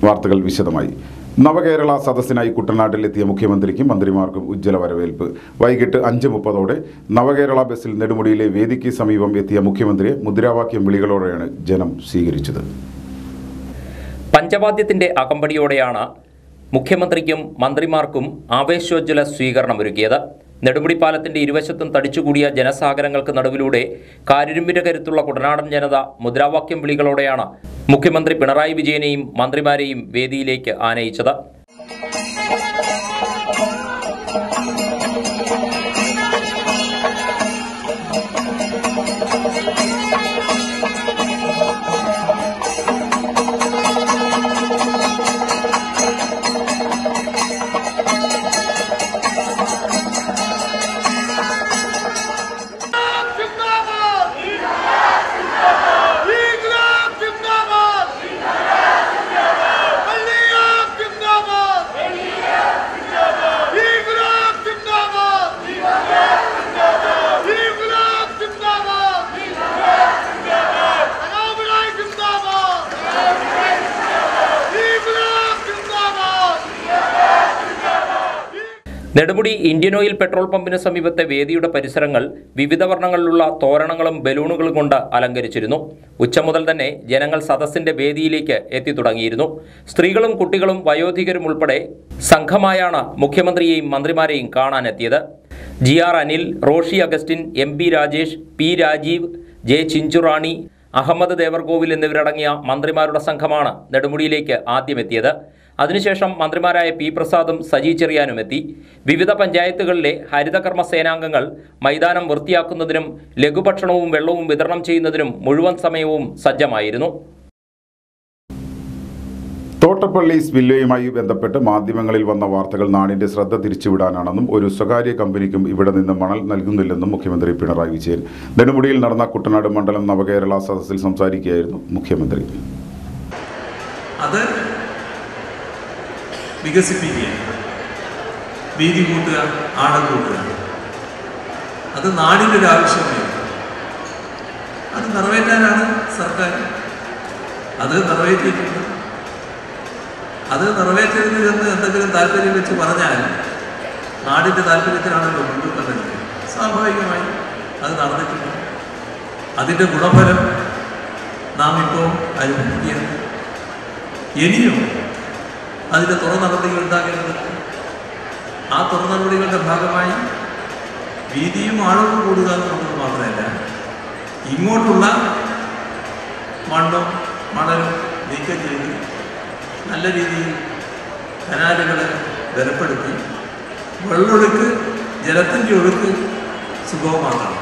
വാർത്തകൾ വിശദമായി നവകേരള സദസ്സിനായി കുട്ടനാട്ടിലെത്തിയ മുഖ്യമന്ത്രിക്കും മന്ത്രിമാർക്കും ഉജ്ജ്വല വരവേൽപ്പ് വൈകിട്ട് അഞ്ച് മുപ്പതോടെ നവകേരള ബസ്സിൽ നെടുമുടിയിലെ വേദിക്ക് സമീപം എത്തിയ മുഖ്യമന്ത്രിയെ മുദ്രാവാക്യം വിളികളോടെയാണ് ജനം സ്വീകരിച്ചത് പഞ്ചവാദ്യത്തിന്റെ അകമ്പടിയോടെയാണ് മുഖ്യമന്ത്രിക്കും മന്ത്രിമാർക്കും ആവേശോജ്വല സ്വീകരണമൊരുക്കിയത് നെടുമുടി പാലത്തിന്റെ ഇരുവശത്തും തടിച്ചുകൂടിയ ജനസാഗരങ്ങൾക്ക് നടുവിലൂടെ കാരിരുമ്പിന്റെ കരുത്തുള്ള കുട്ടനാടൻ ജനത മുദ്രാവാക്യം വിളികളോടെയാണ് മുഖ്യമന്ത്രി പിണറായി വിജയനെയും മന്ത്രിമാരെയും വേദിയിലേക്ക് ആനയിച്ചത് जिंदाबाद इंकलाब जिंदाबाद अलियाब जिंदाबाद इंकलाब जिंदाबाद इंकलाब जिंदाबाद अनाबराय जिंदाबाद इंकलाब जिंदाबाद നെടുമുടി ഇന്ത്യൻ ഓയിൽ പെട്രോൾ പമ്പിന് സമീപത്തെ വേദിയുടെ പരിസരങ്ങൾ വിവിധ വർണ്ണങ്ങളിലുള്ള തോരണങ്ങളും ബലൂണുകളും കൊണ്ട് അലങ്കരിച്ചിരുന്നു ഉച്ച മുതൽ തന്നെ ജനങ്ങൾ സദസ്സിന്റെ വേദിയിലേക്ക് എത്തിത്തുടങ്ങിയിരുന്നു സ്ത്രീകളും കുട്ടികളും വയോധികരും ഉൾപ്പെടെ സംഘമായാണ് മുഖ്യമന്ത്രിയെയും മന്ത്രിമാരെയും കാണാനെത്തിയത് G R Anil Roshi Augustine M P Rajesh P Rajeev J Chinchurani Ahamed Devarkovil എന്നിവരടങ്ങിയ മന്ത്രിമാരുടെ സംഘമാണ് നെടുമുടിയിലേക്ക് ആദ്യമെത്തിയത് അതിനുശേഷം മന്ത്രിമാരായ പി പ്രസാദും സജി ചെറിയാനും എത്തി വിവിധ പഞ്ചായത്തുകളിലെ ഹരിതകർമ്മ സേനാംഗങ്ങൾ മൈതാനം വൃത്തിയാക്കുന്നതിനും ലഘുഭക്ഷണവും വെള്ളവും വിതരണം ചെയ്യുന്നതിനും മുഴുവൻ സമയവും സജ്ജമായിരുന്നു തോട്ടപ്പള്ളി സ്പില്വയുമായി ബന്ധപ്പെട്ട് മാധ്യമങ്ങളിൽ വന്ന വാർത്തകൾ നാടിന്റെ ശ്രദ്ധ തിരിച്ചുവിടാനാണെന്നും ഒരു സ്വകാര്യ കമ്പനിക്കും ഇവിടെ നിന്ന് മണൽ നൽകുന്നില്ലെന്നും മുഖ്യമന്ത്രി പിണറായി വിജയൻ നെടുമുടിയിൽ നടന്ന കുട്ടനാട് മണ്ഡലം നവകേരള സദസ്സിൽ സംസാരിക്കുകയായിരുന്നു മുഖ്യമന്ത്രി അത് വികസിപ്പിക്കുക വീതി കൂട്ടുക ആഴം കൂട്ടുക അത് നാടിൻ്റെ ഒരു ആവശ്യമാണ് അത് നിറവേറ്റാനാണ് സർക്കാർ അത് നിറവേറ്റിയിട്ടുണ്ട് അത് നിറവേറ്റരുത് എന്ന് എന്തെങ്കിലും താല്പര്യം വെച്ച് പറഞ്ഞാൽ നാടിൻ്റെ താല്പര്യത്തിനാണല്ലോ മുൻകൂർ കണ്ടത് സ്വാഭാവികമായി അത് നടന്നിട്ടുണ്ട് അതിൻ്റെ ഗുണഫലം നാം ഇപ്പോൾ അനുഭവിക്കുകയാണ് ഇനിയും അതിൻ്റെ തുറ നടപടികൾ ഉണ്ടാകേണ്ടതുണ്ട് ആ തുറ നടപടികളുടെ ഭാഗമായി വീതിയും ആഴവും കൂടുക എന്നുള്ളത് മാത്രമല്ല ഇങ്ങോട്ടുള്ള മണ്ണും മണലും നീക്കം ചെയ്ത് നല്ല രീതിയിൽ കനാലുകൾ ബലപ്പെടുത്തി വെള്ളൊഴുക്ക് ജലത്തിൻ്റെ ഒഴുക്ക് സുഗമമാക്കണം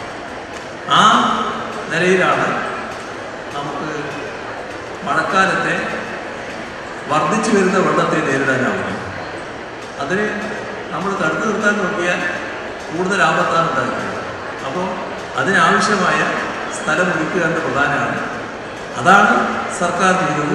ആ നിലയിലാണ് നമുക്ക് മഴക്കാലത്തെ വർദ്ധിച്ചു വരുന്ന വെള്ളത്തെ നേരിടാനാവുന്നത് അതിന് നമ്മൾ തടുത്തു നിർത്താൻ നോക്കിയാൽ കൂടുതൽ ആപത്താണ് ഉണ്ടാക്കുന്നത് അപ്പോൾ അതിനാവശ്യമായ സ്ഥലം ഒരുക്കുക എന്ന പ്രധാനമാണ് അതാണ് സർക്കാർ ചെയ്തത്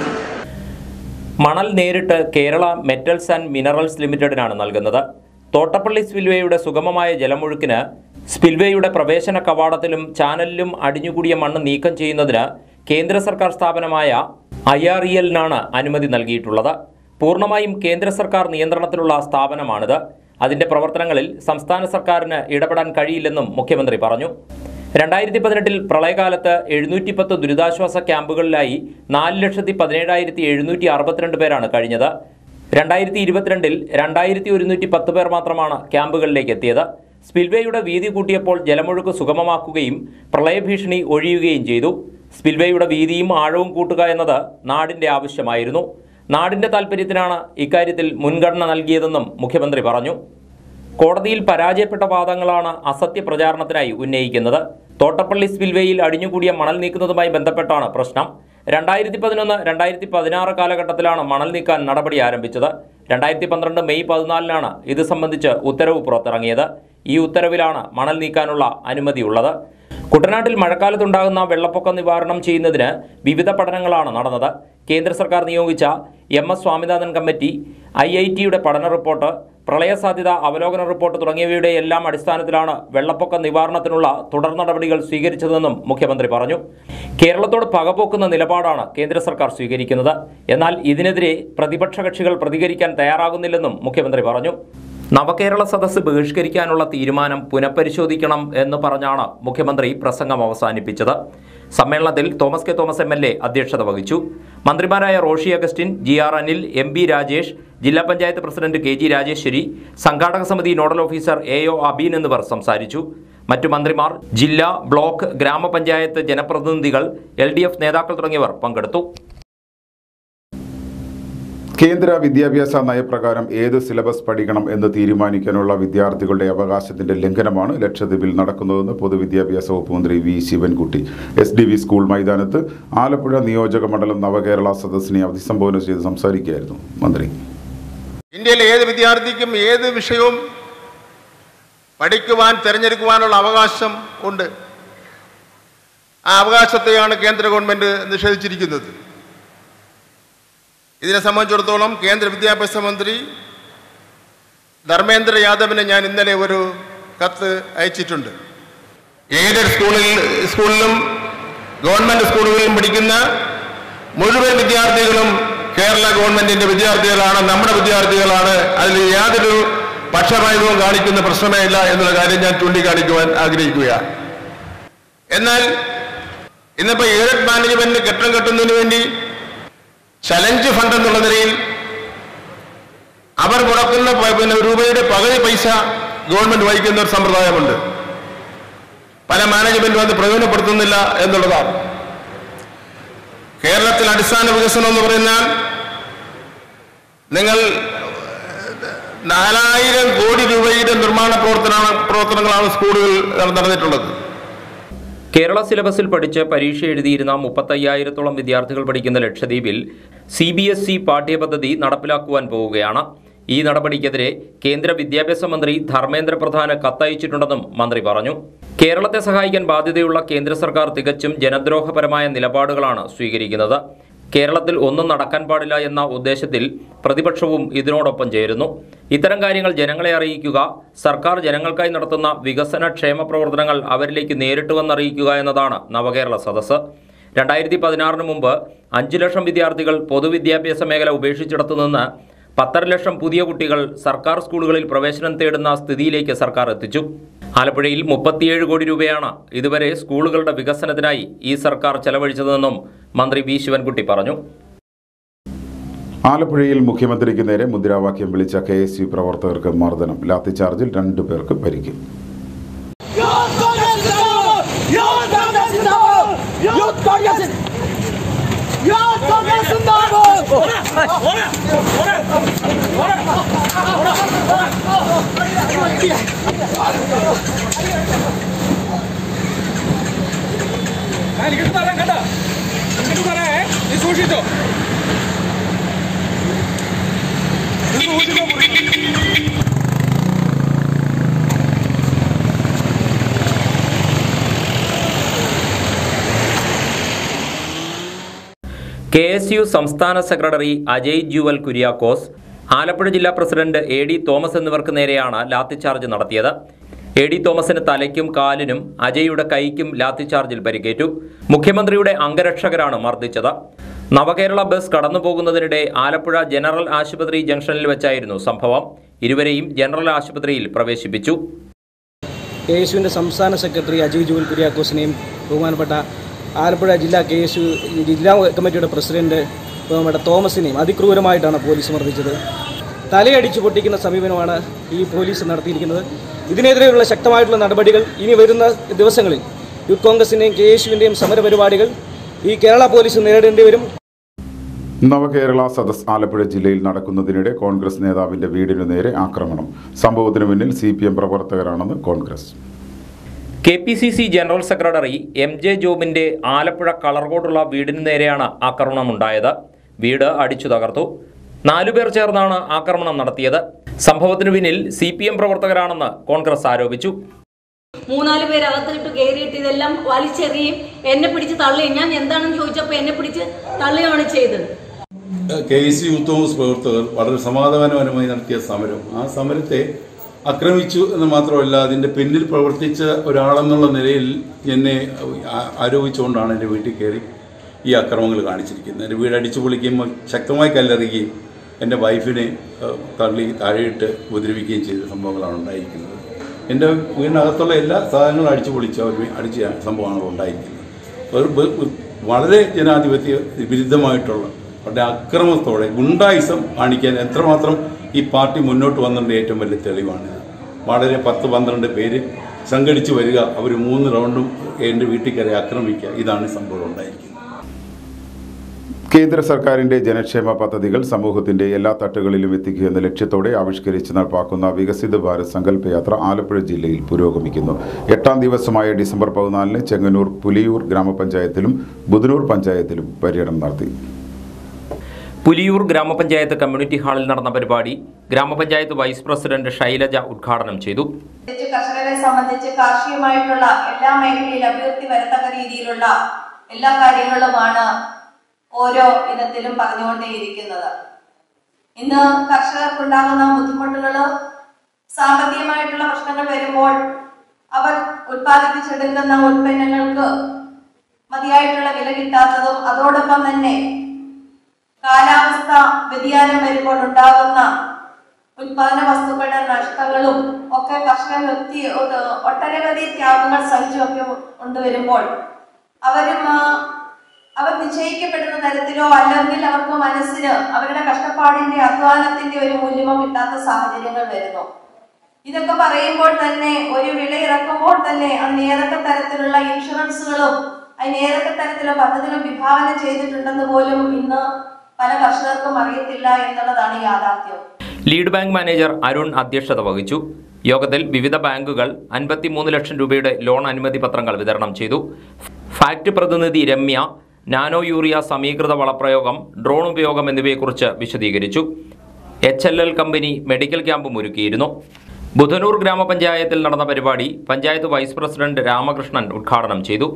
മണൽ നേരിട്ട് കേരള മെറ്റൽസ് ആൻഡ് മിനറൽസ് ലിമിറ്റഡിനാണ് നൽകുന്നത് തോട്ടപ്പള്ളി സ്പിൽവേയുടെ സുഗമമായ ജലമൊഴുക്കിന് സ്പിൽവേയുടെ പ്രവേശന കവാടത്തിലും ചാനലിലും അടിഞ്ഞുകൂടിയ മണ്ണ് നീക്കം ചെയ്യുന്നതിന് കേന്ദ്ര സർക്കാർ സ്ഥാപനമായ ഐ ആർ ഇ എല്ലിനാണ് അനുമതി നൽകിയിട്ടുള്ളത് പൂർണ്ണമായും കേന്ദ്ര സർക്കാർ നിയന്ത്രണത്തിലുള്ള സ്ഥാപനമാണിത് അതിന്റെ പ്രവർത്തനങ്ങളിൽ സംസ്ഥാന സർക്കാരിന് ഇടപെടാൻ കഴിയില്ലെന്നും മുഖ്യമന്ത്രി പറഞ്ഞു രണ്ടായിരത്തി പതിനെട്ടിൽ പ്രളയകാലത്ത് എഴുന്നൂറ്റി പത്ത് ദുരിതാശ്വാസ ക്യാമ്പുകളിലായി നാല് ലക്ഷത്തി പതിനേഴായിരത്തി എഴുന്നൂറ്റി അറുപത്തിരണ്ട് പേരാണ് കഴിഞ്ഞത് രണ്ടായിരത്തി ഇരുപത്തിരണ്ടിൽ രണ്ടായിരത്തി ഒരുന്നൂറ്റി പത്ത് പേർ മാത്രമാണ് ക്യാമ്പുകളിലേക്ക് എത്തിയത് സ്പിൽവേയുടെ വീതി കൂട്ടിയപ്പോൾ ജലമൊഴുക്ക് സുഗമമാക്കുകയും പ്രളയഭീഷണി ഒഴിയുകയും ചെയ്തു സ്പിൽവേയുടെ വീതിയും ആഴവും കൂട്ടുക എന്നത് നാടിന്റെ ആവശ്യമായിരുന്നു നാടിന്റെ താൽപ്പര്യത്തിനാണ് ഇക്കാര്യത്തിൽ മുൻഗണന നൽകിയതെന്നും മുഖ്യമന്ത്രി പറഞ്ഞു കോടതിയിൽ പരാജയപ്പെട്ട വാദങ്ങളാണ് അസത്യ പ്രചാരണത്തിനായി ഉന്നയിക്കുന്നത് തോട്ടപ്പള്ളി സ്പിൽവേയിൽ അടിഞ്ഞുകൂടിയ മണൽ നീക്കുന്നതുമായി ബന്ധപ്പെട്ടാണ് പ്രശ്നം രണ്ടായിരത്തി പതിനൊന്ന് രണ്ടായിരത്തി പതിനാറ് കാലഘട്ടത്തിലാണ് മണൽ നീക്കാൻ നടപടി ആരംഭിച്ചത് രണ്ടായിരത്തി പന്ത്രണ്ട് മെയ് പതിനാലിനാണ് ഇത് സംബന്ധിച്ച് ഉത്തരവ് പുറത്തിറങ്ങിയത് ഈ ഉത്തരവിലാണ് മണൽ നീക്കാനുള്ള അനുമതിയുള്ളത് കുട്ടനാട്ടിൽ മഴക്കാലത്തുണ്ടാകുന്ന വെള്ളപ്പൊക്ക നിവാരണം ചെയ്യുന്നതിന് വിവിധ പഠനങ്ങളാണ് നടന്നത് കേന്ദ്ര സർക്കാർ നിയോഗിച്ച എം എസ് സ്വാമിനാഥൻ കമ്മിറ്റി ഐ ഐ ടിയുടെ പഠന റിപ്പോർട്ട് പ്രളയ സാധ്യത അവലോകന റിപ്പോർട്ട് തുടങ്ങിയവയുടെ എല്ലാം അടിസ്ഥാനത്തിലാണ് വെള്ളപ്പൊക്ക നിവാരണത്തിനുള്ള തുടർ നടപടികൾ സ്വീകരിച്ചതെന്നും മുഖ്യമന്ത്രി പറഞ്ഞു കേരളത്തോട് പകപോക്കുന്ന നിലപാടാണ് കേന്ദ്ര സർക്കാർ സ്വീകരിക്കുന്നത് എന്നാൽ ഇതിനെതിരെ പ്രതിപക്ഷ കക്ഷികൾ പ്രതികരിക്കാൻ തയ്യാറാകുന്നില്ലെന്നും മുഖ്യമന്ത്രി പറഞ്ഞു നവകേരള സദസ്സ് ബഹിഷ്കരിക്കാനുള്ള തീരുമാനം പുനഃപരിശോധിക്കണം എന്ന് പറഞ്ഞാണ് മുഖ്യമന്ത്രി പ്രസംഗം അവസാനിപ്പിച്ചത് സമ്മേളനത്തിൽ Thomas K Thomas M L A അധ്യക്ഷത വഹിച്ചു മന്ത്രിമാരായ Roshi Augustine G R Anil M B Rajesh ജില്ലാ panchayat president K G Rajeswari സംഘാടക സമിതി nodal officer A O Abeen എന്നിവർ സംസാരിച്ചു മറ്റു മന്ത്രിമാർ ജില്ലാ ബ്ലോക്ക് ഗ്രാമപഞ്ചായത്ത് ജനപ്രതിനിധികൾ എൽ ഡി എഫ് നേതാക്കൾ തുടങ്ങിയവർ പങ്കെടുത്തു കേന്ദ്ര വിദ്യാഭ്യാസ നയപ്രകാരം ഏത് സിലബസ് പഠിക്കണം എന്ന് തീരുമാനിക്കാനുള്ള വിദ്യാർത്ഥികളുടെ അവകാശത്തിന്റെ ലംഘനമാണ് ലക്ഷദ്വീപിൽ നടക്കുന്നതെന്ന് പൊതുവിദ്യാഭ്യാസ വകുപ്പ് മന്ത്രി V Sivankutty S D V school മൈതാനത്ത് ആലപ്പുഴ നിയോജക മണ്ഡലം നവകേരള സദസ്സിനെ അഭിസംബോധന ചെയ്ത് സംസാരിക്കുകയായിരുന്നു മന്ത്രി ഇന്ത്യയിലെ ഏത് വിദ്യാർത്ഥിക്കും ഏത് വിഷയവും പഠിക്കുവാൻ തിരഞ്ഞെടുക്കുവാനുള്ള അവകാശം ഉണ്ട് ആ അവകാശത്തെയാണ് കേന്ദ്ര ഗവൺമെൻറ് നിഷേധിച്ചിരിക്കുന്നത് ഇതിനെ സംബന്ധിച്ചിടത്തോളം കേന്ദ്ര വിദ്യാഭ്യാസ മന്ത്രി ധർമ്മേന്ദ്ര യാദവിന് ഞാൻ ഇന്നലെ ഒരു കത്ത് അയച്ചിട്ടുണ്ട് എയ്ഡഡ് സ്കൂളിൽ സ്കൂളിലും ഗവൺമെൻറ് സ്കൂളുകളിലും പഠിക്കുന്ന മുഴുവൻ വിദ്യാർത്ഥികളും കേരള ഗവൺമെന്റിന്റെ വിദ്യാർത്ഥികളാണ് നമ്മുടെ വിദ്യാർത്ഥികളാണ് അതിൽ യാതൊരു പക്ഷപാതവും കാണിക്കുന്ന പ്രശ്നമേ ഇല്ല എന്നുള്ള കാര്യം ഞാൻ ചൂണ്ടിക്കാണിക്കുവാൻ ആഗ്രഹിക്കുകയാണ് എന്നാൽ ഇന്നിപ്പോ എയ്ഡഡ് മാനേജ്മെന്റിന് കെട്ടിടം കെട്ടുന്നതിന് വേണ്ടി ചലഞ്ച് ഫണ്ട് എന്നുള്ള നിലയിൽ അവർ മുടക്കുന്ന പ- പിന്നെ രൂപയുടെ പകുതി പൈസ ഗവൺമെന്റ് വഹിക്കുന്ന ഒരു സമ്പ്രദായമുണ്ട് പല മാനേജ്മെന്റും അത് പ്രയോജനപ്പെടുത്തുന്നില്ല എന്നുള്ളതാണ് കേരളത്തിൽ അടിസ്ഥാന വികസനം എന്ന് പറഞ്ഞാൽ നിങ്ങൾ നാലായിരം കോടി രൂപയുടെ നിർമ്മാണ പ്രവർത്തന പ്രവർത്തനങ്ങളാണ് സ്കൂളുകൾ നടന്നിട്ടുള്ളത് കേരള സിലബസിൽ പഠിച്ച് പരീക്ഷ എഴുതിയിരുന്ന മുപ്പത്തയ്യായിരത്തോളം വിദ്യാർത്ഥികൾ പഠിക്കുന്ന ലക്ഷദ്വീപിൽ സി ബി എസ് ഇ പാഠ്യപദ്ധതി നടപ്പിലാക്കുവാൻ പോവുകയാണ് ഈ നടപടിക്കെതിരെ കേന്ദ്ര വിദ്യാഭ്യാസ മന്ത്രി ധർമ്മേന്ദ്ര പ്രധാന് കത്തയച്ചിട്ടുണ്ടെന്നും മന്ത്രി പറഞ്ഞു കേരളത്തെ സഹായിക്കാൻ ബാധ്യതയുള്ള കേന്ദ്ര സർക്കാർ തികച്ചും ജനദ്രോഹപരമായ നിലപാടുകളാണ് സ്വീകരിക്കുന്നത് കേരളത്തിൽ ഒന്നും നടക്കാൻ പാടില്ല എന്ന ഉദ്ദേശത്തിൽ പ്രതിപക്ഷവും ഇതിനോടൊപ്പം ചേരുന്നു ഇത്തരം കാര്യങ്ങൾ ജനങ്ങളെ അറിയിക്കുക സർക്കാർ ജനങ്ങൾക്കായി നടത്തുന്ന വികസന ക്ഷേമ പ്രവർത്തനങ്ങൾ അവരിലേക്ക് നേരിട്ട് വന്നറിയിക്കുക എന്നതാണ് നവകേരള സദസ്സ് രണ്ടായിരത്തി പതിനാറിന് മുമ്പ് അഞ്ചു ലക്ഷം വിദ്യാർത്ഥികൾ പൊതുവിദ്യാഭ്യാസ മേഖല ഉപേക്ഷിച്ചിടത്തു നിന്ന് പത്തര ലക്ഷം പുതിയ കുട്ടികൾ സർക്കാർ സ്കൂളുകളിൽ പ്രവേശനം തേടുന്ന സ്ഥിതിയിലേക്ക് സർക്കാർ എത്തിച്ചു ആലപ്പുഴയിൽ മുപ്പത്തിയേഴ് കോടി രൂപയാണ് ഇതുവരെ സ്കൂളുകളുടെ വികസനത്തിനായി ഈ സർക്കാർ ചെലവഴിച്ചതെന്നും മന്ത്രി വി ശിവൻകുട്ടി പറഞ്ഞു ആലപ്പുഴയിൽ മുഖ്യമന്ത്രിക്ക് നേരെ മുദ്രാവാക്യം വിളിച്ച കെ എസ് യു പ്രവർത്തകർക്ക് മർദ്ദനം ലാത്തിചാർജിൽ രണ്ടു പേർക്ക് പരിക്ക് Youth Congress Zindabad! Youth Congress Zindabad! Youth Congress Zindabad! Youth Congress Zindabad! K S U സംസ്ഥാന സെക്രട്ടറി അജയ് ജുവൽ കുര്യാക്കോസ് ആലപ്പുഴ ജില്ലാ പ്രസിഡന്റ് എ ഡി തോമസ് എന്നിവർക്ക് നേരെയാണ് ലാത്തിച്ചാർജ് നടത്തിയത് എ ഡി തോമസിന് തലയ്ക്കും കാലിനും അജയുടെ കൈക്കും ലാത്തിച്ചാർജിൽ പരിക്കേറ്റു മുഖ്യമന്ത്രിയുടെ അംഗരക്ഷകരാണ് മർദ്ദിച്ചത് നവകേരള ബസ് കടന്നുപോകുന്നതിനിടെ ആലപ്പുഴ ജനറൽ ആശുപത്രി ജംഗ്ഷനിൽ വെച്ചായിരുന്നു സംഭവം ഇരുവരെയും ജനറൽ ആശുപത്രിയിൽ പ്രവേശിപ്പിച്ചു കെ എസ് യുവിൻ്റെ സംസ്ഥാന സെക്രട്ടറി അജയ് ജോൽ കുര്യാക്കോസിനെയും ബഹുമാനപ്പെട്ട ആലപ്പുഴ ജില്ലാ കെ എസ് യു ജില്ലാ കമ്മിറ്റിയുടെ പ്രസിഡന്റ് ബഹുമാനപ്പെട്ട തോമസിനെയും അതിക്രൂരമായിട്ടാണ് പോലീസ് മർദ്ദിച്ചത് തലയടിച്ച് പൊട്ടിക്കുന്ന സമീപനമാണ് ഈ പോലീസ് നടത്തിയിരിക്കുന്നത് ഇതിനെതിരെയുള്ള ശക്തമായിട്ടുള്ള നടപടികൾ ഇനി വരുന്ന ദിവസങ്ങളിൽ യൂത്ത് കോൺഗ്രസിൻ്റെയും കെ എസ് യുവിൻ്റെയും സമരപരിപാടികൾ ഈ കേരള പോലീസ് നേരിടേണ്ടി വരും നവകേരള സദസ് ആലപ്പുഴ ജില്ലയിൽ നടക്കുന്നതിനിടെ കോൺഗ്രസ് നേതാവിന്റെ വീടിനു നേരെ ആക്രമണം സംഭവത്തിന് പിന്നിൽ സി പി എം പ്രവർത്തകരാണെന്ന് Congress K P C C general secretary M J ജോബിന്റെ ആലപ്പുഴ കളർകോടുള്ള വീടിന് നേരെയാണ് ആക്രമണമുണ്ടായത് വീട് അടിച്ചു തകർത്തു നാലുപേർ ചേർന്നാണ് ആക്രമണം നടത്തിയത് സംഭവത്തിനു പിന്നിൽ സി പി എം പ്രവർത്തകരാണെന്ന് കോൺഗ്രസ് ആരോപിച്ചു മൂന്നാല് പേര് അകത്തിട്ട് കയറിയിട്ട് ഇതെല്ലാം വലിച്ചെറിയും എന്നെ പിടിച്ച് തള്ളുകയും ഞാൻ എന്താണെന്ന് ചോദിച്ചപ്പോൾ എന്നെ പിടിച്ച് തള്ളുകയാണ് ചെയ്തത് കെ സി യൂത്ത് കോൺഗ്രസ് പ്രവർത്തകർ വളരെ സമാധാനപരമായി നടത്തിയ സമരം ആ സമരത്തെ ആക്രമിച്ചു എന്ന് മാത്രമല്ല അതിന്റെ പിന്നിൽ പ്രവർത്തിച്ച ഒരാളെന്നുള്ള നിലയിൽ എന്നെ ആ- ആരോപിച്ചുകൊണ്ടാണ് എൻ്റെ വീട്ടിൽ കയറി ഈ അക്രമങ്ങൾ കാണിച്ചിരിക്കുന്നത് എൻ്റെ വീട് അടിച്ചു പൊളിക്കുമ്പോൾ ശക്തമായി കല്ലെറിയുകയും എൻ്റെ വൈഫിനെ ഏഹ്, തള്ളി താഴെയിട്ട് ഉപദ്രവിക്കുകയും ചെയ്ത സംഭവങ്ങളാണ് ഉണ്ടായിരിക്കുന്നത് എൻ്റെ വീടിനകത്തുള്ള എല്ലാ സാധനങ്ങളും അടിച്ചു പൊളിച്ച ഒരു അടിച്ച സംഭവമാണ് ഉണ്ടായിരിക്കുന്നത് ഒരു ബ- വളരെ ജനാധിപത്യ വിരുദ്ധമായിട്ടുള്ള വളരെ അക്രമത്തോടെ ഗുണ്ടായിസം കാണിക്കാൻ എത്രമാത്രം ഈ പാർട്ടി മുന്നോട്ട് വന്നതിൻ്റെ ഏറ്റവും വലിയ തെളിവാണിത് വളരെ പത്ത് പന്ത്രണ്ട് പേര് സംഘടിച്ച് വരിക അവർ മൂന്ന് റൗണ്ടും എൻ്റെ വീട്ടിൽ കയറി ആക്രമിക്കുക ഇതാണ് ഈ സംഭവം ഉണ്ടായിരിക്കുന്നത് കേന്ദ്ര സർക്കാരിന്റെ ജനക്ഷേമ പദ്ധതികൾ സമൂഹത്തിന്റെ എല്ലാ തട്ടുകളിലും എത്തിക്കുക എന്ന ലക്ഷ്യത്തോടെ ആവിഷ്കരിച്ച് നടപ്പാക്കുന്ന വികസിത ഭാരത് സങ്കല്പ യാത്ര ആലപ്പുഴ ജില്ലയിൽ പുരോഗമിക്കുന്നു എട്ടാം ദിവസമായ ഡിസംബർ പതിനാലിന് ചെങ്ങന്നൂർ പുലിയൂർ ഗ്രാമപഞ്ചായത്തിലും ബുധനൂർ പഞ്ചായത്തിലും പര്യടനം നടത്തി പുലിയൂർ ഗ്രാമപഞ്ചായത്ത് കമ്മ്യൂണിറ്റി ഹാളിൽ നടന്ന പരിപാടി ഗ്രാമപഞ്ചായത്ത് വൈസ് പ്രസിഡന്റ് ശൈലജ ഉദ്ഘാടനം ചെയ്തു സംബന്ധിച്ച് കർഷകരെ സംബന്ധിച്ച് കാർഷികമായിട്ടുള്ള എല്ലാ മേഖലയിൽ അഭിവൃദ്ധി വരത്തക്ക രീതിയിലുള്ള എല്ലാ കാര്യങ്ങളുമാണ് ഓരോ ഇനത്തിലും പറഞ്ഞുകൊണ്ടേയിരിക്കുന്നത് ഇന്ന് കർഷകർക്കുണ്ടാകുന്ന ബുദ്ധിമുട്ടുകൾ സാമ്പത്തികമായിട്ടുള്ള പ്രശ്നങ്ങൾ വരുമ്പോൾ അവർ ഉത്പാദിപ്പിച്ചെടുക്കുന്ന ഉൽപ്പന്നങ്ങൾക്ക് മതിയായിട്ടുള്ള വില കിട്ടാത്തതും അതോടൊപ്പം തന്നെ കാലാവസ്ഥ വ്യതിയാനം വരുമ്പോൾ ഉണ്ടാകുന്ന ഉത്പാദന വസ്തുക്കളുടെ നഷ്ടങ്ങളും ഒക്കെ കർഷകർ വ്യക്തി ഒരു ഒട്ടനവധി ത്യാഗങ്ങൾ സഹിച്ചുമൊക്കെ കൊണ്ടുവരുമ്പോൾ അവരും ആ, അവർ നിശ്ചയിക്കപ്പെടുന്ന തരത്തിലോ അല്ലെങ്കിൽ അവർക്ക് മനസ്സിന് അവരുടെ കഷ്ടപ്പാടിന്റെ അധ്വാനത്തിന്റെ ഒരു മൂല്യമോ കിട്ടാത്ത സാഹചര്യങ്ങൾ വരുന്നു ഇതൊക്കെ പറയുമ്പോൾ തന്നെ ഒരു വില ഇറക്കുമ്പോൾ തന്നെ അതിന് ഏതൊക്കെ തരത്തിലുള്ള ഇൻഷുറൻസുകളും അതിന് ഏതൊക്കെ തരത്തിലുള്ള പദ്ധതികളും വിഭാവനം ചെയ്തിട്ടുണ്ടെന്ന് പോലും ഇന്ന് പല കർഷകർക്കും അറിയത്തില്ല എന്നുള്ളതാണ് യാഥാർത്ഥ്യം ലീഡ് ബാങ്ക് മാനേജർ അരുൺ അധ്യക്ഷത വഹിച്ചു യോഗത്തിൽ വിവിധ ബാങ്കുകൾ അൻപത്തിമൂന്ന് ലക്ഷം രൂപയുടെ ലോൺ അനുമതി പത്രങ്ങൾ വിതരണം ചെയ്തു ഫാക്ട് പ്രതിനിധി രമ്യ നാനോ യൂറിയ സമീകൃത വളപ്രയോഗം ഡ്രോൺ ഉപയോഗം എന്നിവയെക്കുറിച്ച് വിശദീകരിച്ചു H L L company medical ക്യാമ്പും ഒരുക്കിയിരുന്നു ബുധനൂർ ഗ്രാമപഞ്ചായത്തിൽ നടന്ന പരിപാടി പഞ്ചായത്ത് വൈസ് പ്രസിഡന്റ് രാമകൃഷ്ണൻ ഉദ്ഘാടനം ചെയ്തു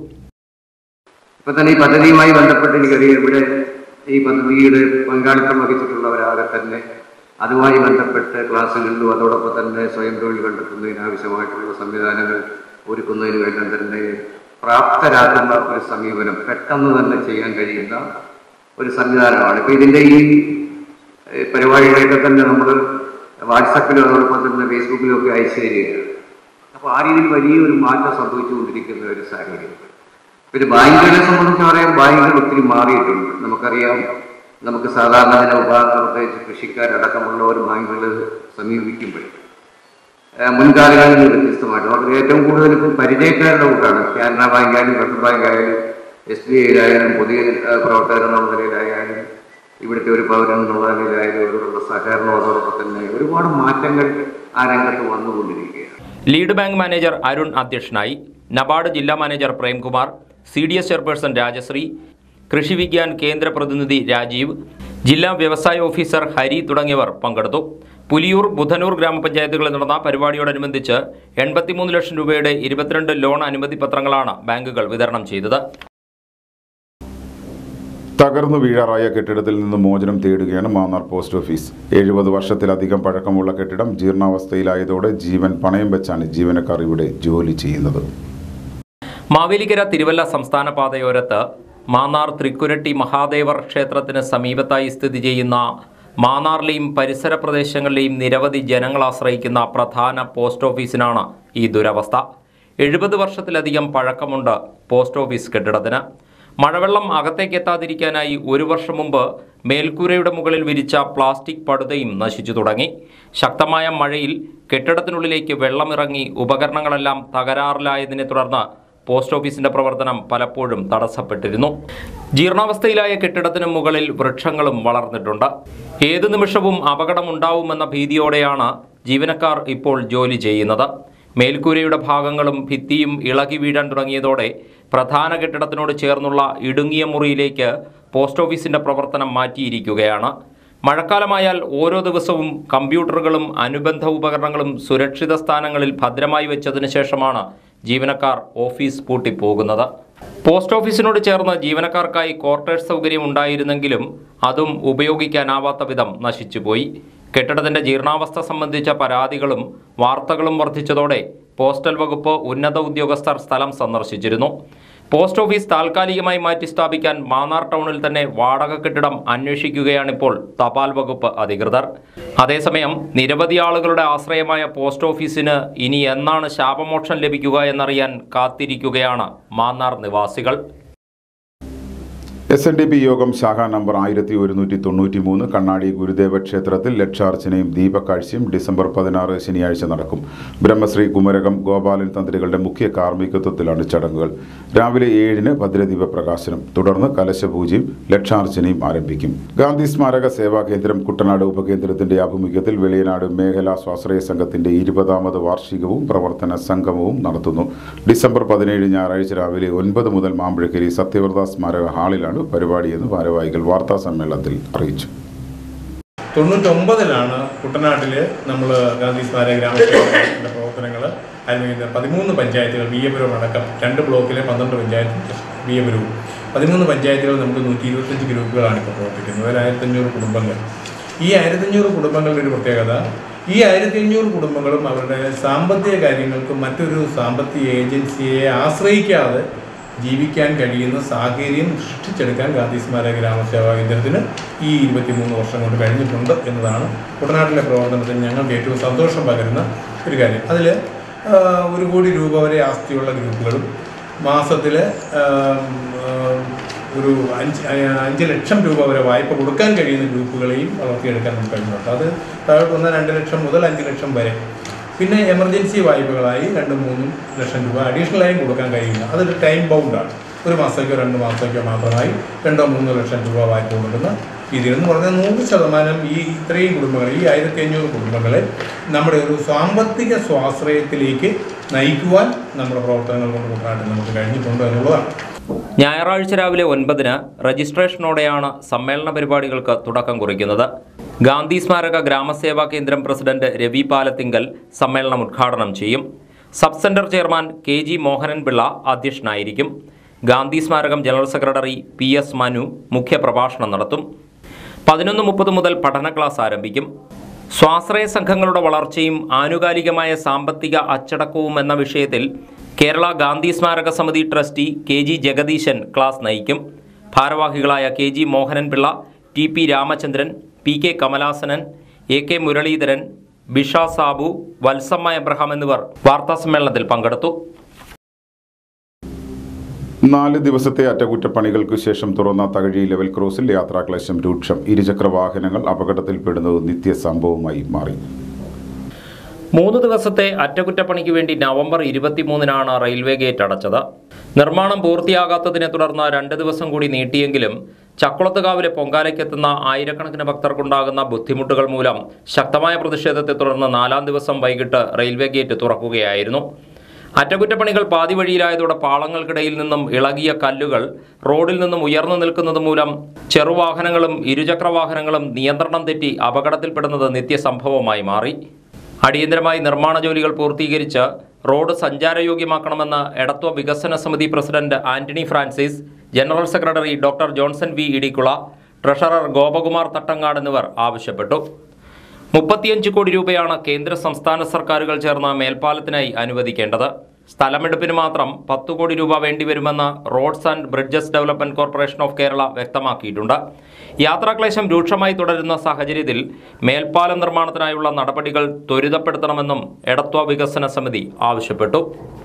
ഇപ്പൊ തന്നെ ഈ പദ്ധതിയുമായി ബന്ധപ്പെട്ട് എനിക്കറിയാം ഇവിടെ ഈ പദ്ധതിയുടെ പങ്കാളിത്തം വഹിച്ചിട്ടുള്ളവരാകെ തന്നെ അതുമായി ബന്ധപ്പെട്ട് ക്ലാസ്സുകളിലും അതോടൊപ്പം തന്നെ സ്വയം തൊഴിൽ കണ്ടെത്തുന്നതിന് ആവശ്യമായിട്ടുള്ള സംവിധാനങ്ങൾ ഒരുക്കുന്നതിന് വേണ്ടി തന്നെ പ്രാപ്തരാക്കുന്ന ഒരു സമീപനം പെട്ടെന്ന് തന്നെ ചെയ്യാൻ കഴിയുന്ന ഒരു സംവിധാനമാണ് ഇപ്പൊ ഇതിന്റെ ഈ ഏഹ്, പരിപാടികളൊക്കെ തന്നെ നമ്മൾ വാട്സപ്പിലും അതോടൊപ്പം തന്നെ ഫേസ്ബുക്കിലും ഒക്കെ അയച്ചു തരികയാണ് അപ്പൊ ആ രീതിയിൽ വലിയൊരു മാറ്റം സംഭവിച്ചുകൊണ്ടിരിക്കുന്ന ഒരു സാഹചര്യം പിന്നെ ബാങ്കുകളെ സംബന്ധിച്ച് പറയാൻ ബാങ്കുകൾ ഒത്തിരി മാറിയിട്ടുണ്ട് നമുക്കറിയാം നമുക്ക് സാധാരണ ജന വിഭാഗം പ്രത്യേകിച്ച് കൃഷിക്കാരടക്കമുള്ളവർ ബാങ്കുകൾ സമീപിക്കുമ്പോൾ ഏഹ് മുൻകാലങ്ങളിൽ നിന്ന് വ്യത്യസ്തമായിട്ട് അവർക്ക് ഏറ്റവും കൂടുതൽ ഇപ്പം പരിചയക്കാരുടെ കൂട്ടാണ് കാനറ ബാങ്ക് ആയാലും റിസർവ് ബാങ്ക് ആയാലും എസ് ബി ഐയിലായാലും പുതിയ ഏഹ് പ്രവർത്തകർ എന്നുള്ള നിലയിലായാലും ഇവിടുത്തെ ഒരു പൗരൻ എന്നുള്ള നിലയിലായാലും അവരോടുള്ള സഹകരണം അതോടൊപ്പം തന്നെ ഒരുപാട് മാറ്റങ്ങൾ ആ രംഗത്ത് വന്നുകൊണ്ടിരിക്കുകയാണ് ലീഡ് ബാങ്ക് മാനേജർ അരുൺ അധ്യക്ഷനായി നബാർഡ് ജില്ലാ manager Premkumar C D S chairperson Rajasree Krishi Vigyan കേന്ദ്ര പ്രതിനിധി രാജീവ് ജില്ലാ വ്യവസായ ഓഫീസർ ഹരി തുടങ്ങിയവർ പങ്കെടുത്തു പുലിയൂർ ബുധനൂർ ഗ്രാമപഞ്ചായത്തുകളിൽ നടന്ന പരിപാടിയോടനുബന്ധിച്ച് എൺപത്തിമൂന്ന് ലക്ഷം രൂപയുടെ ഇരുപത്തിരണ്ട് ലോൺ അനുമതി പത്രങ്ങളാണ് ബാങ്കുകൾ വിതരണം ചെയ്തത് തകർന്നു വീഴാറായ കെട്ടിടത്തിൽ നിന്ന് മോചനം തേടുകയാണ് മാന്നാർ പോസ്റ്റ് ഓഫീസ് എഴുപത് വർഷത്തിലധികം പഴക്കമുള്ള കെട്ടിടം ജീർണാവസ്ഥയിലായതോടെ ജീവൻ പണയം വെച്ചാണ് ജീവനക്കാർ ഇവിടെ ജോലി ചെയ്യുന്നത് മാവേലിക്കര തിരുവല്ല സംസ്ഥാന പാതയോരത്ത് മാന്നാർ തൃക്കുരട്ടി മഹാദേവർ ക്ഷേത്രത്തിന് സമീപത്തായി സ്ഥിതി ചെയ്യുന്ന മാന്നാറിലെയും പരിസര പ്രദേശങ്ങളിലെയും നിരവധി ജനങ്ങൾ ആശ്രയിക്കുന്ന പ്രധാന പോസ്റ്റ് ഓഫീസിനാണ് ഈ ദുരവസ്ഥ എഴുപത് വർഷത്തിലധികം പഴക്കമുണ്ട് പോസ്റ്റ് ഓഫീസ് കെട്ടിടത്തിന് മഴവെള്ളം അകത്തേക്ക് എത്താതിരിക്കാനായി ഒരു വർഷം മുമ്പ് മേൽക്കൂരയുടെ മുകളിൽ വിരിച്ച പ്ലാസ്റ്റിക് പടുതയും നശിച്ചു തുടങ്ങി ശക്തമായ മഴയിൽ കെട്ടിടത്തിനുള്ളിലേക്ക് വെള്ളമിറങ്ങി ഉപകരണങ്ങളെല്ലാം തകരാറിലായതിനെ തുടർന്ന് പോസ്റ്റ് ഓഫീസിന്റെ പ്രവർത്തനം പലപ്പോഴും തടസ്സപ്പെട്ടിരുന്നു ജീർണാവസ്ഥയിലായ കെട്ടിടത്തിന് മുകളിൽ വൃക്ഷങ്ങളും വളർന്നിട്ടുണ്ട് ഏതു നിമിഷവും അപകടമുണ്ടാവുമെന്ന ഭീതിയോടെയാണ് ജീവനക്കാർ ഇപ്പോൾ ജോലി ചെയ്യുന്നത് മേൽക്കൂരയുടെ ഭാഗങ്ങളും ഭിത്തിയും ഇളകി വീഴാൻ തുടങ്ങിയതോടെ പ്രധാന കെട്ടിടത്തിനോട് ചേർന്നുള്ള ഇടുങ്ങിയ മുറിയിലേക്ക് പോസ്റ്റ് ഓഫീസിന്റെ പ്രവർത്തനം മാറ്റിയിരിക്കുകയാണ് മഴക്കാലമായാൽ ഓരോ ദിവസവും കമ്പ്യൂട്ടറുകളും അനുബന്ധ ഉപകരണങ്ങളും സുരക്ഷിത സ്ഥാനങ്ങളിൽ ഭദ്രമായി വെച്ചതിന് ശേഷമാണ് ജീവനക്കാർ ഓഫീസ് പൂട്ടിപ്പോകുന്നത് പോസ്റ്റ് ഓഫീസിനോട് ചേർന്ന് ജീവനക്കാർക്കായി ക്വാർട്ടേഴ്സ് സൗകര്യം ഉണ്ടായിരുന്നെങ്കിലും അതും ഉപയോഗിക്കാനാവാത്ത വിധം നശിച്ചുപോയി കെട്ടിടത്തിന്റെ ജീർണാവസ്ഥ സംബന്ധിച്ച പരാതികളും വാർത്തകളും വർദ്ധിച്ചതോടെ പോസ്റ്റൽ വകുപ്പ് ഉന്നത ഉദ്യോഗസ്ഥർ സ്ഥലം സന്ദർശിച്ചിരുന്നു പോസ്റ്റ് ഓഫീസ് താൽക്കാലികമായി മാറ്റി സ്ഥാപിക്കാൻ മാന്നാർ ടൗണിൽ തന്നെ വാടക കെട്ടിടം അന്വേഷിക്കുകയാണിപ്പോൾ തപാൽ വകുപ്പ് അധികൃതർ അതേസമയം നിരവധി ആളുകളുടെ ആശ്രയമായ പോസ്റ്റ് ഓഫീസിന് ഇനി എന്നാണ് ശാപമോക്ഷം ലഭിക്കുക എന്നറിയാൻ കാത്തിരിക്കുകയാണ് മാന്നാർ നിവാസികൾ എസ് എൻ ഡി പി യോഗം ശാഖ നമ്പർ ആയിരത്തി ഒരുന്നൂറ്റി തൊണ്ണൂറ്റി മൂന്ന് കണ്ണാടി ഗുരുദേവ ക്ഷേത്രത്തിൽ ലക്ഷാർച്ചനയും ദീപക്കാഴ്ചയും ഡിസംബർ പതിനാറ് ശനിയാഴ്ച നടക്കും ബ്രഹ്മശ്രീ കുമരകം ഗോപാലൻ തന്ത്രികളുടെ മുഖ്യ കാർമ്മികത്വത്തിലാണ് ചടങ്ങുകൾ രാവിലെ ഏഴിന് ഭദ്രദീപ പ്രകാശനം തുടർന്ന് കലശപൂജയും ലക്ഷാർച്ചനയും ആരംഭിക്കും ഗാന്ധി സ്മാരക സേവാ കേന്ദ്രം കുട്ടനാട് ഉപകേന്ദ്രത്തിന്റെ ആഭിമുഖ്യത്തിൽ വെളിയനാട് മേഖലാ സ്വാശ്രയ സംഘത്തിന്റെ ഇരുപതാമത് വാർഷികവും പ്രവർത്തന സംഗമവും നടത്തുന്നു ഡിസംബർ പതിനേഴ് ഞായറാഴ്ച രാവിലെ ഒൻപത് മുതൽ മാമ്പഴക്കരി സത്യവ്രത സ്മാരക ഹാളിലാണ് പരിപാടിയെന്ന് ഭാരവാഹികൾ വാർത്താ സമ്മേളനത്തിൽ അറിയിച്ചു തൊണ്ണൂറ്റൊമ്പതിലാണ് കുട്ടനാട്ടിൽ നമ്മൾ ഗാന്ധി സ്മാരക ഗ്രാമസേവകരുടെ പ്രവർത്തനങ്ങൾ ആരംഭിക്കുന്നത് പതിമൂന്ന് പഞ്ചായത്തുകൾ ബി എ പുരം അടക്കം രണ്ട് ബ്ലോക്കിലെ പന്ത്രണ്ട് പഞ്ചായത്ത് ബി എ പുരവും പതിമൂന്ന് പഞ്ചായത്തുകൾ നമുക്ക് നൂറ്റി ഇരുപത്തഞ്ച് ഗ്രൂപ്പുകളാണ് ഇപ്പോൾ പ്രവർത്തിക്കുന്നത് ഒരു ആയിരത്തഞ്ഞൂറ് കുടുംബങ്ങൾ ഈ ആയിരത്തഞ്ഞൂറ് കുടുംബങ്ങളുടെ ഒരു പ്രത്യേകത ഈ ആയിരത്തി അഞ്ഞൂറ് കുടുംബങ്ങളും അവരുടെ സാമ്പത്തിക കാര്യങ്ങൾക്ക് മറ്റൊരു സാമ്പത്തിക ഏജൻസിയെ ആശ്രയിക്കാതെ ജീവിക്കാൻ കഴിയുന്ന സാഹചര്യം സൃഷ്ടിച്ചെടുക്കാൻ ഗാന്ധി സ്മാരക ഗ്രാമസേവാ കേന്ദ്രത്തിന് ഈ ഇരുപത്തിമൂന്ന് വർഷം കൊണ്ട് കഴിഞ്ഞിട്ടുണ്ട് എന്നതാണ് കുട്ടനാട്ടിലെ പ്രവർത്തനത്തിന് ഞങ്ങൾക്ക് ഏറ്റവും സന്തോഷം പകരുന്ന ഒരു കാര്യം അതിൽ ഒരു കോടി രൂപ വരെ ആസ്തിയുള്ള ഗ്രൂപ്പുകളും മാസത്തിൽ ഒരു അഞ്ച് അഞ്ച് ലക്ഷം രൂപ വരെ വായ്പ കൊടുക്കാൻ കഴിയുന്ന ഗ്രൂപ്പുകളെയും വളർത്തിയെടുക്കാൻ നമുക്ക് കഴിഞ്ഞിട്ടുണ്ട് അത് താഴോട്ട് വന്ന രണ്ട് ലക്ഷം മുതൽ അഞ്ച് ലക്ഷം വരെ പിന്നെ എമർജൻസി വായ്പകളായി രണ്ടും മൂന്നും ലക്ഷം രൂപ അഡീഷണലായും കൊടുക്കാൻ കഴിയുന്ന അതൊരു ടൈം ബൗണ്ടാണ് ഒരു മാസത്തേക്കോ രണ്ട് മാസത്തേക്കോ മാത്രമായി രണ്ടോ മൂന്നോ ലക്ഷം രൂപ വായ്പ കൊടുക്കുന്ന രീതിയിൽ എന്ന് പറഞ്ഞാൽ നൂറ് ശതമാനം ഈ ഇത്രയും കുടുംബങ്ങൾ ഈ ആയിരത്തി അഞ്ഞൂറ് കുടുംബങ്ങളെ നമ്മുടെ ഒരു സാമ്പത്തിക സ്വാശ്രയത്തിലേക്ക് നയിക്കുവാൻ നമ്മുടെ പ്രവർത്തനങ്ങൾ കൊണ്ട് കുട്ടനാട്ടിൽ നമുക്ക് കഴിഞ്ഞിട്ടുണ്ട് എന്നുള്ളതാണ് ഞായറാഴ്ച രാവിലെ ഒൻപതിന് രജിസ്ട്രേഷനോടെയാണ് സമ്മേളന പരിപാടികൾക്ക് തുടക്കം കുറിക്കുന്നത് ഗാന്ധി സ്മാരക ഗ്രാമസേവാ കേന്ദ്രം പ്രസിഡന്റ് രവി പാലത്തിങ്കൽ സമ്മേളനം ഉദ്ഘാടനം ചെയ്യും sub centre chairman K G Mohanan Pillai അധ്യക്ഷനായിരിക്കും ഗാന്ധി സ്മാരകം general secretary P S Manu മുഖ്യപ്രഭാഷണം നടത്തും പതിനൊന്ന് മുപ്പത് മുതൽ പഠന ക്ലാസ് ആരംഭിക്കും സ്വാശ്രയ സംഘങ്ങളുടെ വളർച്ചയും ആനുകാലികമായ സാമ്പത്തിക അച്ചടക്കവും എന്ന വിഷയത്തിൽ Kerala Gandhi Smaraka Samithi trustee K G Jagadeesan class നയിക്കും ഭാരവാഹികളായ K G Mohanan Pillai T P Ramachandran P K Kamalasanan A K Muraleedharan Bisha Sabu Valsamma Abraham എന്നിവർ വാർത്താസമ്മേളനത്തിൽ പങ്കെടുത്തു നാല് ദിവസത്തെ അറ്റകുറ്റപ്പണികൾക്ക് ശേഷം തുറന്ന തകഴി ലെവൽ ക്രോസിൽ യാത്രാക്ലേശം രൂക്ഷം ഇരുചക്ര വാഹനങ്ങൾ അപകടത്തിൽപ്പെടുന്നത് നിത്യസംഭവമായി മാറി മൂന്ന് ദിവസത്തെ അറ്റകുറ്റപ്പണിക്ക് വേണ്ടി നവംബർ ഇരുപത്തിമൂന്നിനാണ് റെയിൽവേ ഗേറ്റ് അടച്ചത് നിർമ്മാണം പൂർത്തിയാകാത്തതിനെ തുടർന്ന് രണ്ട് ദിവസം കൂടി നീട്ടിയെങ്കിലും ചക്കുളത്തുകാവിലെ പൊങ്കാലയ്ക്കെത്തുന്ന ആയിരക്കണക്കിന് ഭക്തർക്കുണ്ടാകുന്ന ബുദ്ധിമുട്ടുകൾ മൂലം ശക്തമായ പ്രതിഷേധത്തെ തുടർന്ന് നാലാം ദിവസം വൈകിട്ട് റെയിൽവേ ഗേറ്റ് തുറക്കുകയായിരുന്നു അറ്റകുറ്റപ്പണികൾ പാതി വഴിയിലായതോടെ പാളങ്ങൾക്കിടയിൽ നിന്നും ഇളകിയ കല്ലുകൾ റോഡിൽ നിന്നും ഉയർന്നു നിൽക്കുന്നത് മൂലം ചെറുവാഹനങ്ങളും ഇരുചക്ര വാഹനങ്ങളും നിയന്ത്രണം തെറ്റി അപകടത്തിൽപ്പെടുന്നത് നിത്യസംഭവമായി മാറി അടിയന്തരമായി നിർമ്മാണ ജോലികൾ പൂർത്തീകരിച്ച് റോഡ് സഞ്ചാരയോഗ്യമാക്കണമെന്ന് എടത്വ വികസന സമിതി president Antony Francis general secretary doctor Johnson V Idikkula treasurer Gopakumar Thattangad എന്നിവർ ആവശ്യപ്പെട്ടു മുപ്പത്തിയഞ്ച് കോടി രൂപയാണ് കേന്ദ്ര സംസ്ഥാന സർക്കാരുകൾ ചേർന്ന് മേൽപ്പാലത്തിനായി അനുവദിക്കേണ്ടത് സ്ഥലമെടുപ്പിന് മാത്രം പത്ത് കോടി രൂപ വേണ്ടിവരുമെന്ന് roads and bridges development corporation of Kerala വ്യക്തമാക്കിയിട്ടുണ്ട് യാത്രാക്ലേശം രൂക്ഷമായി തുടരുന്ന സാഹചര്യത്തിൽ മേൽപ്പാലം നിർമ്മാണത്തിനായുള്ള നടപടികൾ ത്വരിതപ്പെടുത്തണമെന്നും എടത്വ വികസന സമിതി ആവശ്യപ്പെട്ടു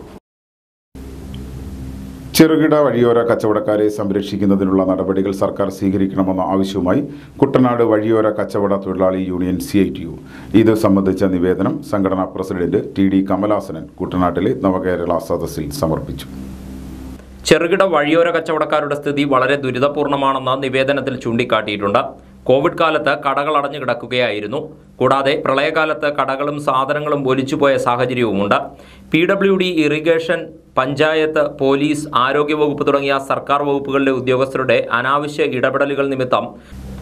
ചെറുകിട വഴിയോര കച്ചവടക്കാരെ സംരക്ഷിക്കുന്നതിനുള്ള നടപടികൾ സർക്കാർ സ്വീകരിക്കണമെന്ന ആവശ്യവുമായി കുട്ടനാട് വഴിയോര കച്ചവട തൊഴിലാളി union C I T U ഇത് സംബന്ധിച്ച നിവേദനം സംഘടനാ പ്രസിഡന്റ് ടി ഡി കമലാസനൻ കുട്ടനാട്ടിലെ നവകേരള സദസ്സിൽ സമർപ്പിച്ചു ചെറുകിട വഴിയോര കച്ചവടക്കാരുടെ സ്ഥിതി വളരെ ദുരിതപൂർണമാണെന്ന് നിവേദനത്തിൽ ചൂണ്ടിക്കാട്ടിയിട്ടുണ്ട് കോവിഡ് കാലത്ത് കടകൾ അടഞ്ഞു കിടക്കുകയായിരുന്നു കൂടാതെ പ്രളയകാലത്ത് കടകളും സാധനങ്ങളും ഒലിച്ചുപോയ സാഹചര്യവുമുണ്ട് P W D irrigation panchayat police ആരോഗ്യവകുപ്പ് തുടങ്ങിയ സർക്കാർ വകുപ്പുകളിലെ ഉദ്യോഗസ്ഥരുടെ അനാവശ്യ ഇടപെടലുകൾ നിമിത്തം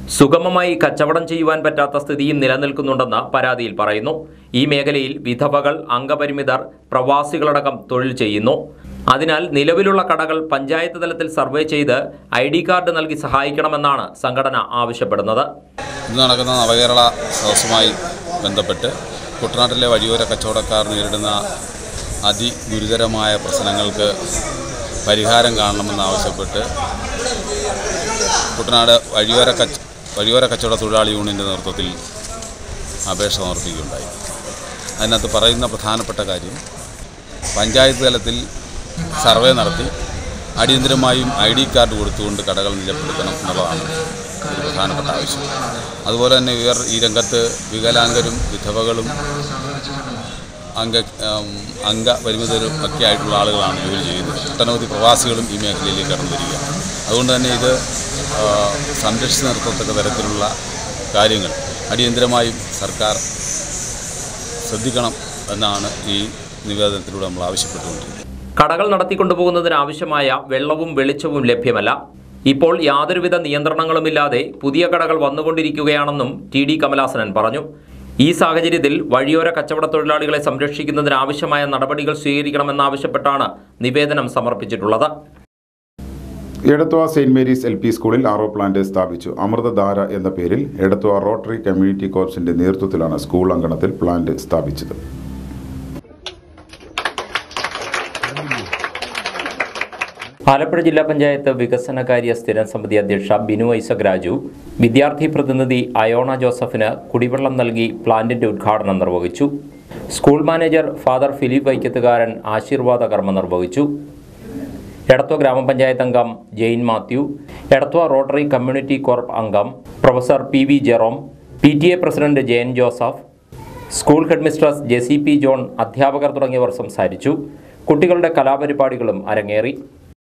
സുഗമമായി കച്ചവടം ചെയ്യുവാൻ പറ്റാത്ത സ്ഥിതിയും നിലനിൽക്കുന്നുണ്ടെന്ന് പരാതിയിൽ പറയുന്നു ഈ മേഖലയിൽ വിധവകൾ അംഗപരിമിതർ പ്രവാസികളടക്കം തൊഴിൽ ചെയ്യുന്നു അതിനാൽ നിലവിലുള്ള കടകൾ പഞ്ചായത്ത് തലത്തിൽ സർവേ ചെയ്ത് ഐ ഡി കാർഡ് നൽകി സഹായിക്കണമെന്നാണ് സംഘടന ആവശ്യപ്പെടുന്നത് ഇന്ന് നടക്കുന്ന നവകേരള സദസ്സുമായി ബന്ധപ്പെട്ട് കുട്ടനാട്ടിലെ വഴിയോര കച്ചവടക്കാർ നേരിടുന്ന അതിഗുരുതരമായ പ്രശ്നങ്ങൾക്ക് പരിഹാരം കാണണമെന്നാവശ്യപ്പെട്ട് കുട്ടനാട് വഴിയോര കച്ച വഴിയോര കച്ചവട തൊഴിലാളി യൂണിയൻ്റെ നേതൃത്വത്തിൽ അപേക്ഷ സമർപ്പിക്കുകയുണ്ടായി അതിനകത്ത് പറയുന്ന പ്രധാനപ്പെട്ട കാര്യം പഞ്ചായത്ത് തലത്തിൽ സർവേ നടത്തി അടിയന്തരമായും ഐ ഡി കാർഡ് കൊടുത്തുകൊണ്ട് കടകൾ നിലപ്പെടുത്തണം എന്നുള്ളതാണ് ഒരു പ്രധാനപ്പെട്ട ആവശ്യം അതുപോലെ തന്നെ ഇവർ ഈ രംഗത്ത് വികലാംഗരും വിധവകളും അംഗ ഉം, അംഗപരിമിതരും ഒക്കെ ആയിട്ടുള്ള ആളുകളാണ് ജോലി ചെയ്യുന്നത് ഒട്ടനവധി പ്രവാസികളും ഈ മേഖലയിലേക്ക് കടന്നു വരിക അതുകൊണ്ട് തന്നെ ഇത് ആ, സംരക്ഷിച്ച് നിർത്തത്തക്ക തരത്തിലുള്ള കാര്യങ്ങൾ അടിയന്തരമായും സർക്കാർ ശ്രദ്ധിക്കണം എന്നാണ് ഈ നിവേദനത്തിലൂടെ നമ്മൾ ആവശ്യപ്പെട്ടുകൊണ്ടിരിക്കുന്നത് കടകൾ നടത്തിക്കൊണ്ടുപോകുന്നതിന് ആവശ്യമായ വെള്ളവും വെളിച്ചവും ലഭ്യമല്ല ഇപ്പോൾ യാതൊരുവിധ നിയന്ത്രണങ്ങളുമില്ലാതെ പുതിയ കടകൾ വന്നുകൊണ്ടിരിക്കുകയാണെന്നും ടി ഡി കമലാസനൻ പറഞ്ഞു ഈ സാഹചര്യത്തിൽ വഴിയോര കച്ചവട തൊഴിലാളികളെ സംരക്ഷിക്കുന്നതിന് ആവശ്യമായ നടപടികൾ സ്വീകരിക്കണമെന്നാവശ്യപ്പെട്ടാണ് നിവേദനം സമർപ്പിച്ചിട്ടുള്ളത് Edathua Saint Mary's L P സ്കൂളിൽ ആറോ പ്ലാന്റ് സ്ഥാപിച്ചു അമൃതധാര എന്ന പേരിൽ എടത്വ റോട്ടറി കമ്മ്യൂണിറ്റി കോർപ്സിന്റെ നേതൃത്വത്തിലാണ് സ്കൂൾ അങ്കണത്തിൽ പ്ലാന്റ് സ്ഥാപിച്ചത് ആലപ്പുഴ ജില്ലാ പഞ്ചായത്ത് വികസനകാര്യ സ്ഥിരം സമിതി അധ്യക്ഷ ബിനു ഐസക് രാജു വിദ്യാർത്ഥി പ്രതിനിധി അയോണ ജോസഫിന് കുടിവെള്ളം നൽകി പ്ലാന്റിന്റെ ഉദ്ഘാടനം നിർവഹിച്ചു school manager father Philip Vaikathukaran ആശീർവാദ കർമ്മം നിർവഹിച്ചു എടത്വ ഗ്രാമപഞ്ചായത്ത് അംഗം Jain Mathew Edathua rotary community corp അംഗം professor P V Jerome P T A president Jayan Joseph school headmistress J C P John അധ്യാപകർ തുടങ്ങിയവർ സംസാരിച്ചു കുട്ടികളുടെ കലാപരിപാടികളും അരങ്ങേറി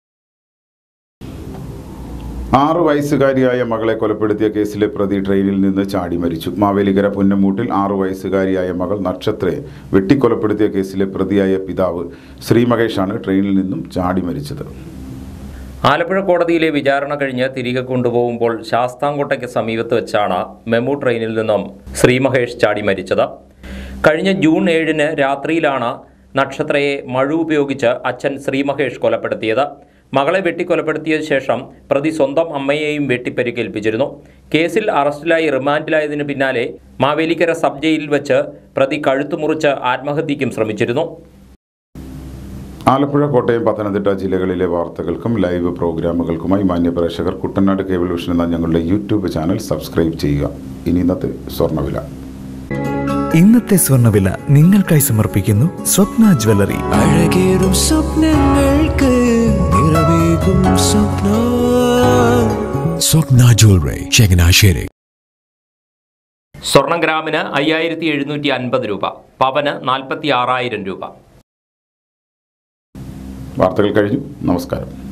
ആറു വയസ്സുകാരിയായ മകളെ കൊലപ്പെടുത്തിയ കേസിലെ പ്രതി ട്രെയിനിൽ നിന്ന് ചാടി മരിച്ചു മാവേലിക്കര പുന്നമൂട്ടിൽ ആറു വയസ്സുകാരിയായ മകൾ നക്ഷത്രയെ വെട്ടിക്കൊലപ്പെടുത്തിയ കേസിലെ പ്രതിയായ പിതാവ് ശ്രീ മഹേഷാണ് ട്രെയിനിൽ നിന്നും ചാടി മരിച്ചത് ആലപ്പുഴ കോടതിയിലെ വിചാരണ കഴിഞ്ഞ് തിരികെ കൊണ്ടുപോകുമ്പോൾ ശാസ്താംകോട്ടയ്ക്ക് സമീപത്ത് വെച്ചാണ് മെമു ട്രെയിനിൽ നിന്നും ശ്രീ മഹേഷ് ചാടി മരിച്ചത് കഴിഞ്ഞ ജൂൺ ഏഴിന് രാത്രിയിലാണ് നക്ഷത്രയെ മഴു ഉപയോഗിച്ച് അച്ഛൻ ശ്രീ മഹേഷ് കൊലപ്പെടുത്തിയത് മകളെ വെട്ടിക്കൊലപ്പെടുത്തിയ ശേഷം പ്രതി സ്വന്തം അമ്മയെയും വെട്ടിപ്പരിക്കേൽപ്പിച്ചിരുന്നു കേസിൽ അറസ്റ്റിലായി റിമാൻഡിലായതിനു പിന്നാലെ മാവേലിക്കര സബ് ജയിലിൽ വെച്ച് പ്രതി കഴുത്തു മുറിച്ച് ആത്മഹത്യയ്ക്കും ശ്രമിച്ചിരുന്നു ആലപ്പുഴ കോട്ടയം പത്തനംതിട്ട ജില്ലകളിലെ വാർത്തകൾക്കും ലൈവ് പ്രോഗ്രാമുകൾക്കുമായി മാന്യ പ്രേക്ഷകർ കുട്ടനാട് കേബിൾ വിഷൻ എന്ന ഞങ്ങളുടെ യൂട്യൂബ് ചാനൽ സബ്സ്ക്രൈബ് ചെയ്യുക ഇനി ഇന്നത്തെ സ്വർണ്ണവില ഇന്നത്തെ സ്വർണ്ണവില നിങ്ങൾക്കായി സമർപ്പിക്കുന്നു സ്വപ്ന ജ്വല്ലറി അഴകേറും സ്വപ്നങ്ങൾക്ക് നിറവേകും സ്വപ്ന സ്വപ്ന ജ്വല്ലറി ചങ്ങനാശ്ശേരി സ്വർണം ഗ്രാമിന് അയ്യായിരത്തി എഴുന്നൂറ്റി അൻപത് രൂപ പവന് നാൽപ്പത്തി ആറായിരം രൂപ വാർത്തകൾ കഴിഞ്ഞു നമസ്കാരം